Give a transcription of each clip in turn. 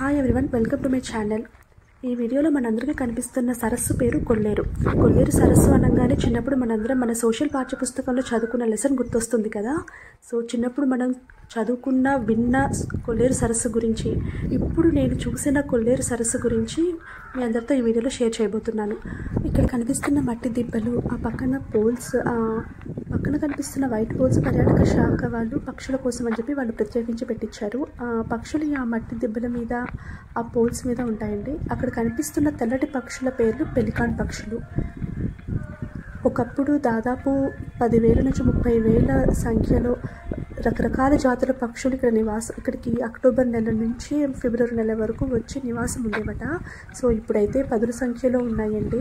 hi everyone welcome to my channel ఈ వీడియోలో మనందరికీ కనిపిస్తున్న సరస్సు పేరు కొల్లేరు కొల్లేరు సరస్సు అనగానే చిన్నప్పుడు మనందరం మన సోషల్ పాఠ్య పుస్తకంలో చదువుకున్న లెసన్ గుర్తొస్తుంది కదా సో చిన్నప్పుడు మనం చదువుకున్న విన్న కొల్లేరు సరస్సు గురించి ఇప్పుడు నేను చూసిన కొల్లేరు సరస్సు గురించి మీ అందరితో ఈ వీడియోలో షేర్ చేయబోతున్నాను ఇక్కడ కనిపిస్తున్న మట్టి దిబ్బలు ఆ పక్కన పోల్స్ ఆ పక్కన కనిపిస్తున్న వైట్ పోల్స్ పర్యాటక శాఖ వాళ్ళు పక్షుల కోసం అని చెప్పి వాళ్ళు ప్రత్యేకించి పెట్టించారు ఆ పక్షులు ఆ మట్టి దిబ్బల మీద ఆ పోల్స్ మీద ఉంటాయండి అక్కడ కనిపిస్తున్న తెల్లటి పక్షుల పేర్లు పెలికాన్ పక్షులు ఒకప్పుడు దాదాపు పదివేల నుంచి ముప్పై వేల సంఖ్యలో రకరకాల జాతుల పక్షులు ఇక్కడ నివాసం ఇక్కడికి అక్టోబర్ నెల నుంచి ఫిబ్రవరి నెల వరకు వచ్చి నివాసం ఉండేవట సో ఇప్పుడైతే పదుల సంఖ్యలో ఉన్నాయండి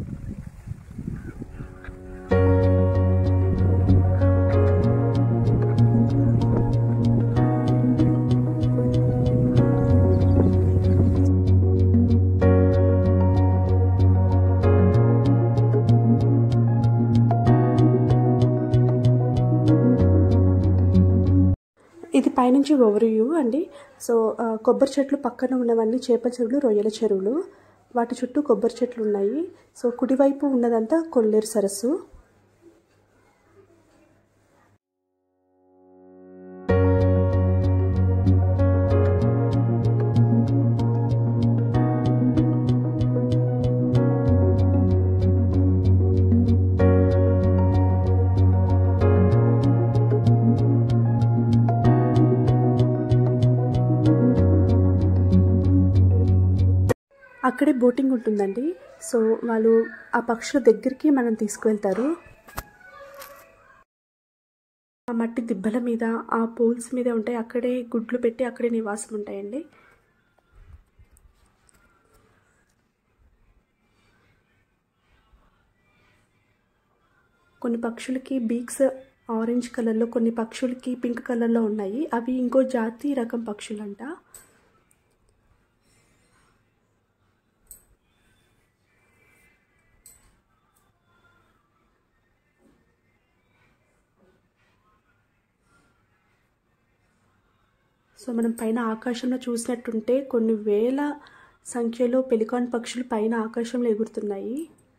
ఇది పైనుంచి ఓవర్ వ్యూ అండి సో ఆ, కొబ్బరి చెట్లు పక్కన ఉన్నవన్నీ చేప చెరువులు రొయ్యల చెరువులు వాటి చుట్టూ కొబ్బరి చెట్లు ఉన్నాయి సో కుడివైపు ఉన్నదంతా కొల్లేరు సరస్సు అక్కడే బోటింగ్ ఉంటుందండి సో వాళ్ళు ఆ పక్షుల దగ్గరికి మనం తీసుకువెళ్తారు ఆ మట్టి దిబ్బల మీద ఆ పోల్స్ మీద ఉంటాయి అక్కడే గుడ్లు పెట్టి అక్కడే నివాసం ఉంటాయండి కొన్ని పక్షులకి బీక్స్ ఆరెంజ్ కలర్లో కొన్ని పక్షులకి పింక్ కలర్లో ఉన్నాయి అవి ఇంకో జాతి రకం పక్షులంట సో మనం పైన ఆకాశంలో చూసినట్టుంటే కొన్ని వేల సంఖ్యలో పెలికాన్ పక్షులు పైన ఆకాశంలో ఎగురుతున్నాయి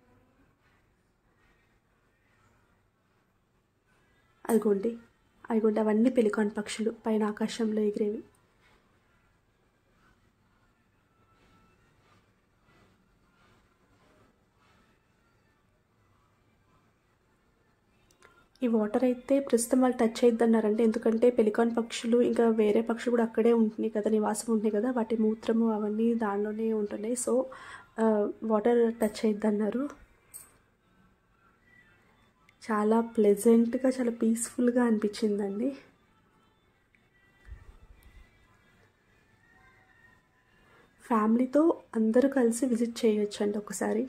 అదిగోండి అదిగోండి అవన్నీ పెలికాన్ పక్షులు పైన ఆకాశంలో ఎగిరేవి ఈ వాటర్ అయితే ప్రస్తుతం వాళ్ళు టచ్ అన్నారంటే ఎందుకంటే పెలికాన్ పక్షులు ఇంకా వేరే పక్షులు కూడా అక్కడే ఉంటున్నాయి కదా నివాసం ఉంటున్నాయి కదా వాటి మూత్రము అవన్నీ దానిలోనే ఉంటున్నాయి సో వాటర్ టచ్ అన్నారు చాలా ప్లెజెంట్గా చాలా పీస్ఫుల్గా అనిపించిందండి ఫ్యామిలీతో అందరూ కలిసి విజిట్ చేయొచ్చు అండి ఒకసారి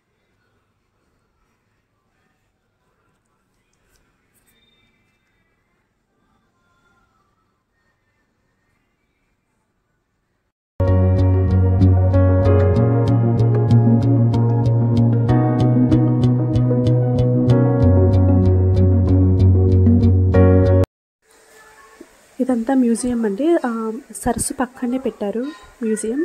ఇదంతా మ్యూజియం అండి ఆ, సరస్సు పక్కనే పెట్టారు museum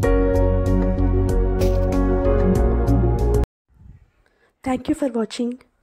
thank you for watching